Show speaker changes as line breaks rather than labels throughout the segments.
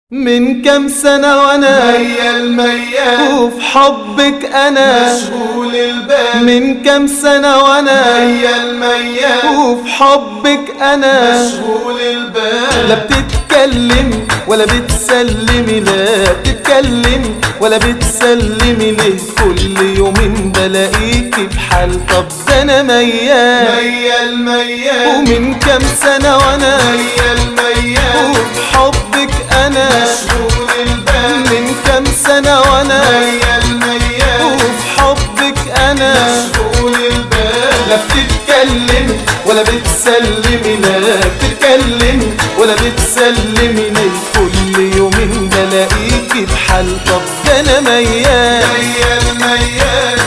من كم سنة وانا
ميال ميال
وفي حبك انا
مشغول البال
من كم سنة وانا
ميال ميال
وفي حبك انا
مشغول البال
لا بتتكلم ولا بتسلمي لا بتتكلم ولا بتسلمي ليه كل يومين بلاقيكي بحال طب ده انا ميال
ميال ميال
ومن كم سنة وانا
ميال ميال
وفي حبك انا
مشغول البال
من كم سنة وانا
ميال ميال
وفي حبك انا
مشغول البال
لا بتتكلم ولا بتسلمي لا بتتكلم ولا بتسلمي ليه كل يومين بلاقيكي بحال طب ده انا ميال
ميال ميال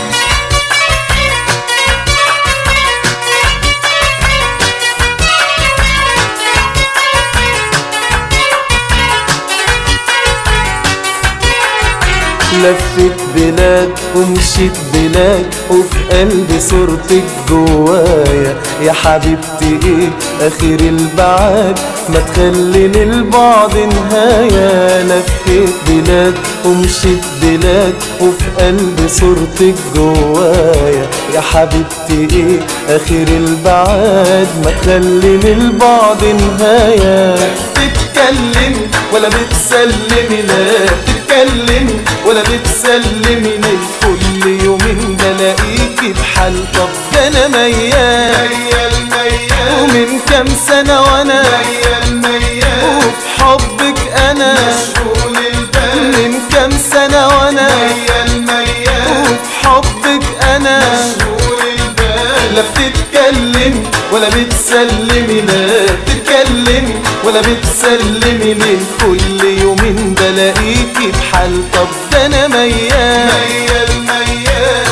لفت بلاد ومشيت بلاد وفي قلبي صورتك جوايا يا حبيبتي ايه اخر البعاد ما تخلي للبعد نهاية لفت بلاد ومشيت بلاد وفي قلبي صورتك جوايا يا حبيبتي ايه اخر البعاد ما تخلي للبعد نهاية بتتكلم ولا بتسلمي لا بتتكلم ولا بتسلمي ليه كل يومين بلاقيكي بحال طب ده انا ميال
ميال ميال
ومن كام سنة وانا
ميال ميال
وفي حبك انا
مشغول البال
من كام سنة وانا
ميال ميال
وفي حبك انا
مشغول البال
لا بتتكلم ولا بتسلمي لا بتتكلم ولا بتسلمي ليه كل يومين بلاقيكي بحال طب ده انا ميال
ميال ميال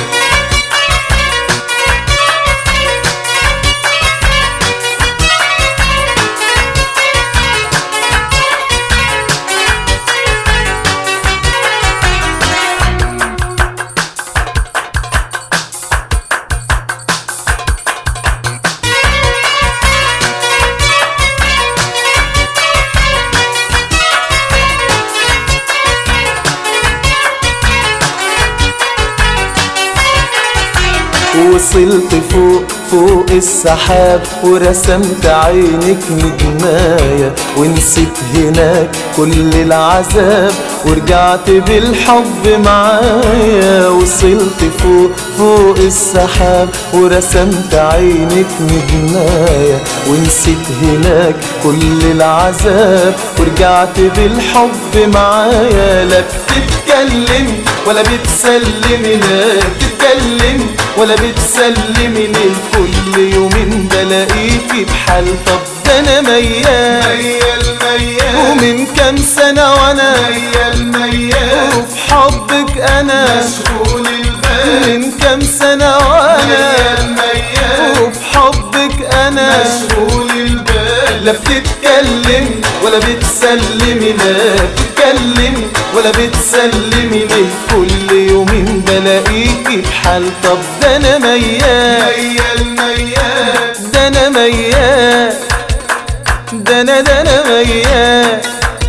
وصلت فوق فوق السحاب ورسمت عينك نجماية ونسيت هناك كل العذاب ورجعت بالحب معايا وصلت فوق فوق السحاب ورسمت عينك نجماية ونسيت هناك كل العذاب ورجعت بالحب معايا لا بتتكلم ولا بتسلمي لا بتتكلم ولا بتسلمي ليه كل يومين بلاقيكي بحال طب ده انا ميال
ميال ميال
ومن كام سنة وانا
ميال ميال
وفي حبك انا
مشغول البال
من كام سنة وانا
ميال ميال
وفي حبك انا
مشغول البال
لا بتتكلم ولا بتسلمي لا بتتكلم ولا بتسلمي ليه كل يومين بلاقيكي بحال طب ده انا ميال
ميال ميال
ده انا ميال ده انا ده انا ميال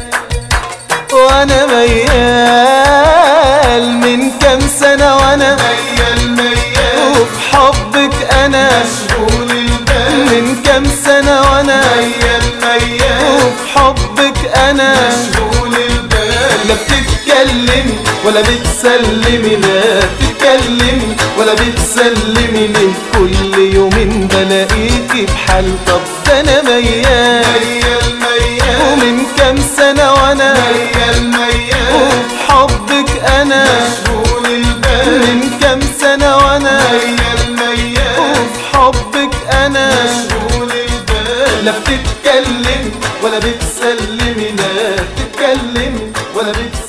وانا ميال من كام سنة وانا
ميال ميال
وفي حبك انا
مشغول البال
من كام سنة وانا
ميال ميال
وفي حبك انا
مشغول البال
لا بتتكلم ولا بتسلمي لا بتتكلم ولا بتسلمي ليه كل يومين بلاقيكي بحال طب ده انا ميال
ميال ميال
ومن كام سنة وانا
ميال ميال
وفي حبك انا
مشغول البال
من كام سنة وانا
ميال ميال
وفي حبك انا
مشغول البال
لا بتتكلم ولا بتسلمي لا بتتكلم ولا بتسلمي